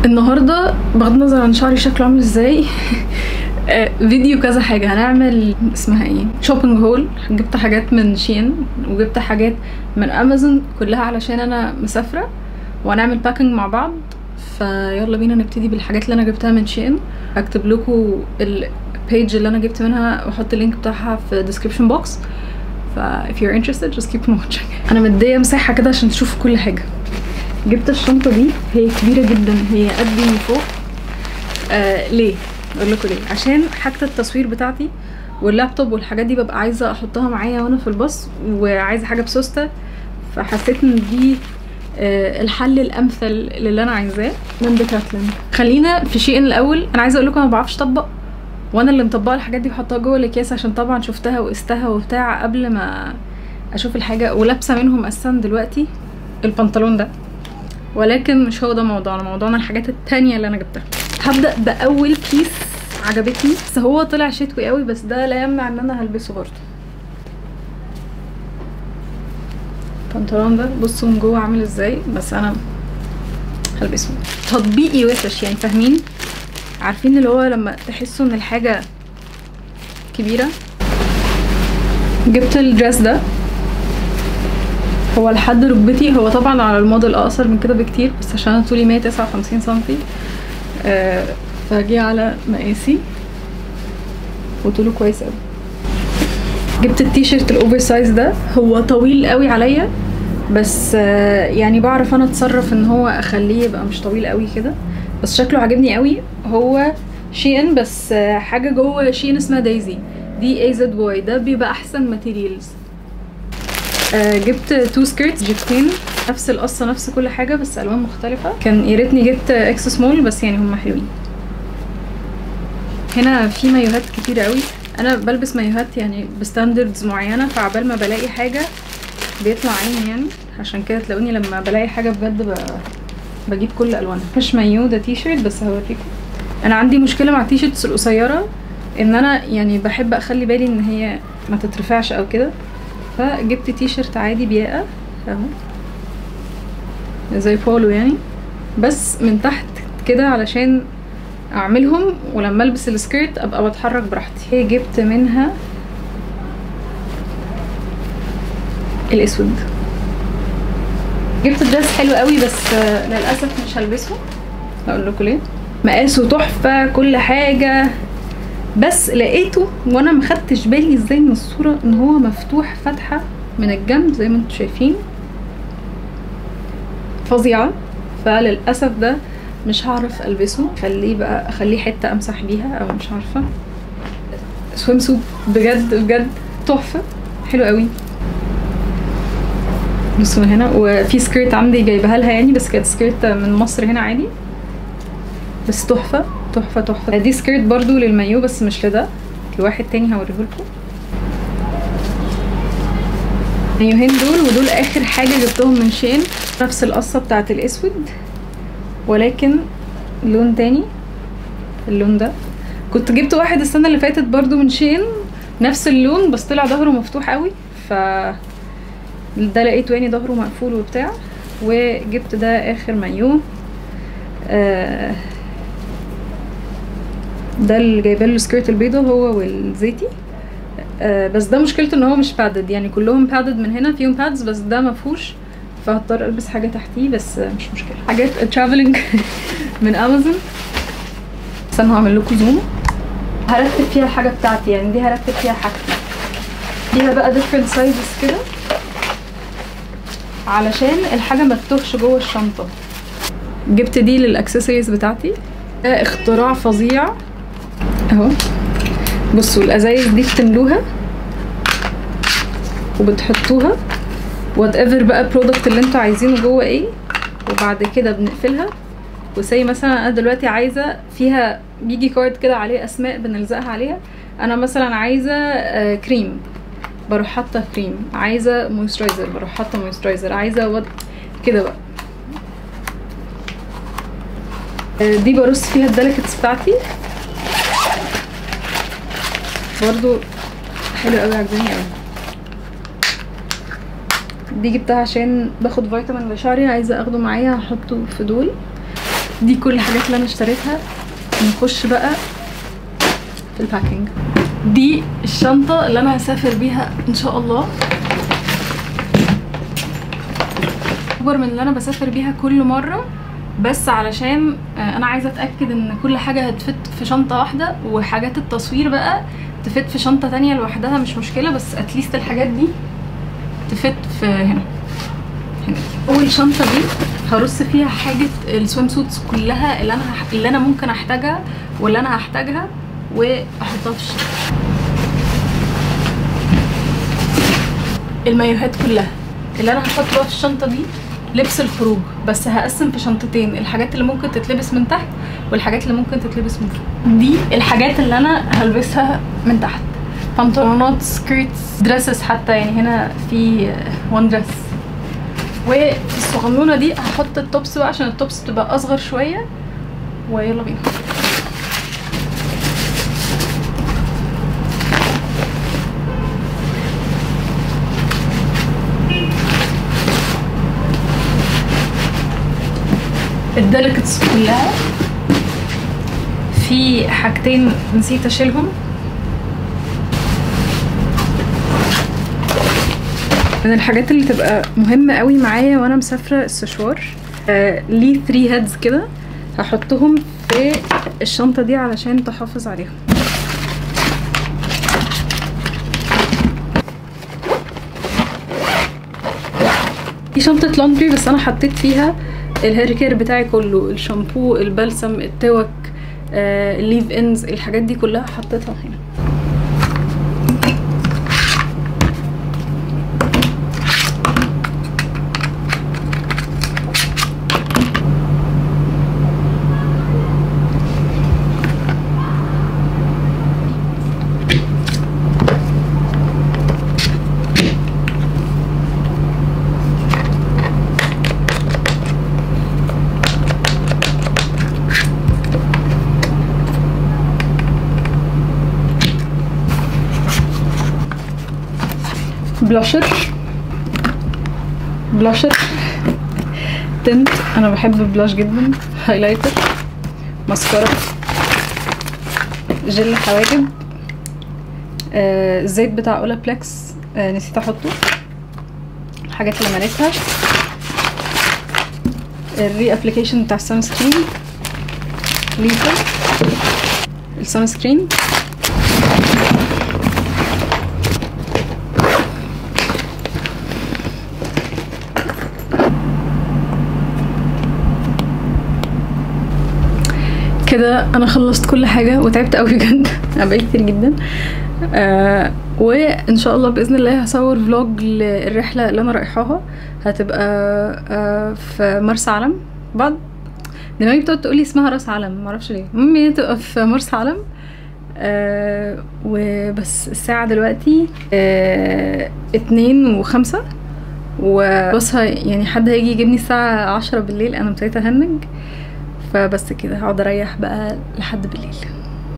النهارده بغض النظر عن شعري شكله عامل ازاي آه، فيديو كذا حاجة هنعمل اسمها ايه شوبينج هول جبت حاجات من شين وجبت حاجات من امازون كلها علشان انا مسافرة وهنعمل باكينج مع بعض فيلا بينا نبتدي بالحاجات اللي انا جبتها من شين هكتب لكم البيج اللي انا جبت منها واحط اللينك بتاعها في الديسكربشن بوكس ف if you're interested just keep watching انا مديه مساحة كده عشان تشوفوا كل حاجة جبت الشنطة دي هي كبيرة جدا هي قدي من فوق آه ليه؟ اقول لكم ليه عشان حاجة التصوير بتاعتي واللابتوب والحاجات دي ببقى عايزة احطها معايا وانا في الباص وعايزة حاجة بسوستة فحسيت ان دي آه الحل الامثل للي انا عايزاه من ديكاتلين خلينا في شيء الاول انا عايزه اقول لكم انا ما بعرفش اطبق وانا اللي مطبقه الحاجات دي بحطها جوه الاكياس عشان طبعا شفتها وقستها وبتاع قبل ما اشوف الحاجه ولابسه منهم اساسا دلوقتي البنطلون ده ولكن مش هو ده موضوعنا موضوعنا الحاجات التانية اللي انا جبتها هبدأ بأول كيس عجبتني بس هو طلع شتوي قوي بس ده لا يمنع ان انا هلبسه برضه البنطلون ده بصوا من جوه عامل ازاي بس انا هلبسه تطبيقي وحش يعني فاهمين عارفين اللي هو لما تحسوا ان الحاجة كبيرة جبت الدرس ده هو لحد ركبتي هو طبعا على الموديل اقصر من كده بكتير بس عشان انا طولي 159 سنتي آه فجي على مقاسي وطوله كويس قوي جبت التيشيرت الاوفر سايز ده هو طويل قوي عليا بس آه يعني بعرف انا اتصرف ان هو اخليه يبقى مش طويل قوي كده بس شكله عاجبني قوي هو شين بس آه حاجه جوه شين اسمها دايزي دي اي زد واي ده بيبقى احسن ماتيريالز آه جبت تو سكيرتس جبتين نفس القصه نفس كل حاجه بس الوان مختلفه كان يا ريتني جبت اكس سمول بس يعني هم حلوين هنا في مايوهات كتير قوي انا بلبس مايوهات يعني بستاندردز معينه فعبال ما بلاقي حاجه بيطلع عيني يعني عشان كده تلاقوني لما بلاقي حاجه بجد ب... بجيب كل الوانها مش مايو ده تي شيرت بس هوريكم انا عندي مشكله مع التي شيرتس القصيره ان انا يعني بحب اخلي بالي ان هي ما تترفعش او كده فجبت تي شيرت عادي بياقه اهو زي بولو يعني بس من تحت كده علشان اعملهم ولما البس السكيرت ابقى بتحرك براحتي جبت منها الاسود جبت دريس حلو قوي بس للاسف مش هلبسه اقول لكم ليه مقاسه تحفه كل حاجه بس لقيته وانا ما خدتش بالي ازاي من الصوره ان هو مفتوح فتحه من الجنب زي ما انتم شايفين فظيعه فللاسف ده مش هعرف البسه خليه بقى اخليه حته امسح بيها او مش عارفه سويم سوت بجد بجد تحفه حلو قوي بصوا هنا وفي سكيرت عندي جايبها لها يعني بس كانت سكيرت من مصر هنا عادي بس تحفه تحفه تحفه دي سكيرت برضو للمايو بس مش لده لواحد تاني هوريهولكم المايوهين دول ودول اخر حاجه جبتهم من شين نفس القصه بتاعت الاسود ولكن لون تاني اللون ده كنت جبت واحد السنه اللي فاتت برضو من شين نفس اللون بس طلع ظهره مفتوح قوي ف ده لقيته يعني ظهره مقفول وبتاع وجبت ده اخر مايو آه ده اللي جايبه له سكيرت البيضه هو والزيتي آه بس ده مشكلته ان هو مش بادد يعني كلهم بادد من هنا فيهم بادز بس ده مفهوش فهضطر البس حاجه تحتيه بس مش مشكله حاجات ترافلنج من امازون استنى هعمل لكم زوم هرتب فيها الحاجه بتاعتي يعني دي هرتب فيها حاجتي فيها بقى different sizes كده علشان الحاجه ما تتوهش جوه الشنطه جبت دي للاكسسوارز بتاعتي ده اختراع فظيع اهو بصوا الازايز دي بتملوها وبتحطوها وات ايفر بقى البرودكت اللي انتوا عايزينه جوه ايه وبعد كده بنقفلها وسي مثلا انا دلوقتي عايزه فيها بيجي كارد كده عليه اسماء بنلزقها عليها انا مثلا عايزه آه كريم بروح حاطه كريم عايزه مويسترايزر بروح حاطه مويسترايزر عايزه ود... كده بقى آه دي برص فيها الدلكتس بتاعتي برضو حلو قوي عجباني قوي دي جبتها عشان باخد فيتامين لشعري عايزه اخده معايا هحطه في دول دي كل الحاجات اللي انا اشتريتها نخش بقى في الباكينج دي الشنطة اللي انا هسافر بيها ان شاء الله اكبر من اللي انا بسافر بيها كل مرة بس علشان آه، انا عايزة اتأكد ان كل حاجة هتفت في شنطة واحدة وحاجات التصوير بقى تفت في شنطة تانية لوحدها مش مشكلة بس اتليست الحاجات دي تفت في هنا هنا اول شنطة دي هرص فيها حاجة السويم سوتس كلها اللي انا هح... اللي انا ممكن احتاجها واللي انا هحتاجها واحطها في الشنطة المايوهات كلها اللي انا هحط بقى في الشنطة دي لبس الخروج بس هقسم في شنطتين الحاجات اللي ممكن تتلبس من تحت والحاجات اللي ممكن تتلبس من فوق دي الحاجات اللي انا هلبسها من تحت بنطلونات سكيرتس دريسز حتى يعني هنا في وان دريس والصغنونه دي هحط التوبس بقى عشان التوبس تبقى اصغر شويه ويلا بينا الديليكتس كلها في حاجتين نسيت اشيلهم من الحاجات اللي تبقى مهمة قوي معايا وانا مسافرة السشوار آه ليه 3 هيدز كده هحطهم في الشنطة دي علشان تحافظ عليهم دي شنطة لوندري بس انا حطيت فيها الهير كير بتاعي كله الشامبو البلسم التوك آه الليف انز الحاجات دي كلها حطيتها هنا بلاشر بلاشر تنت انا بحب البلاش جدا هايلايتر ماسكارا جل حواجب آه الزيت بتاع اولابلكس آه نسيت احطه الحاجات اللي مالتها الري ابلكيشن بتاع السان سكرين ليفر السان سكرين كده انا خلصت كل حاجه وتعبت قوي بجد انا بقالي كتير جدا آه وان شاء الله باذن الله هصور فلوج للرحله اللي انا رايحاها هتبقى آه في مرسى علم بعد دماغي بتقعد تقولي اسمها راس علم معرفش ليه المهم هي تبقى في مرسى علم آه وبس الساعة دلوقتي آه اتنين وخمسة وبص يعني حد هيجي يجيبني الساعة عشرة بالليل انا ابتديت اهنج فبس كده هقعد اريح بقى لحد بالليل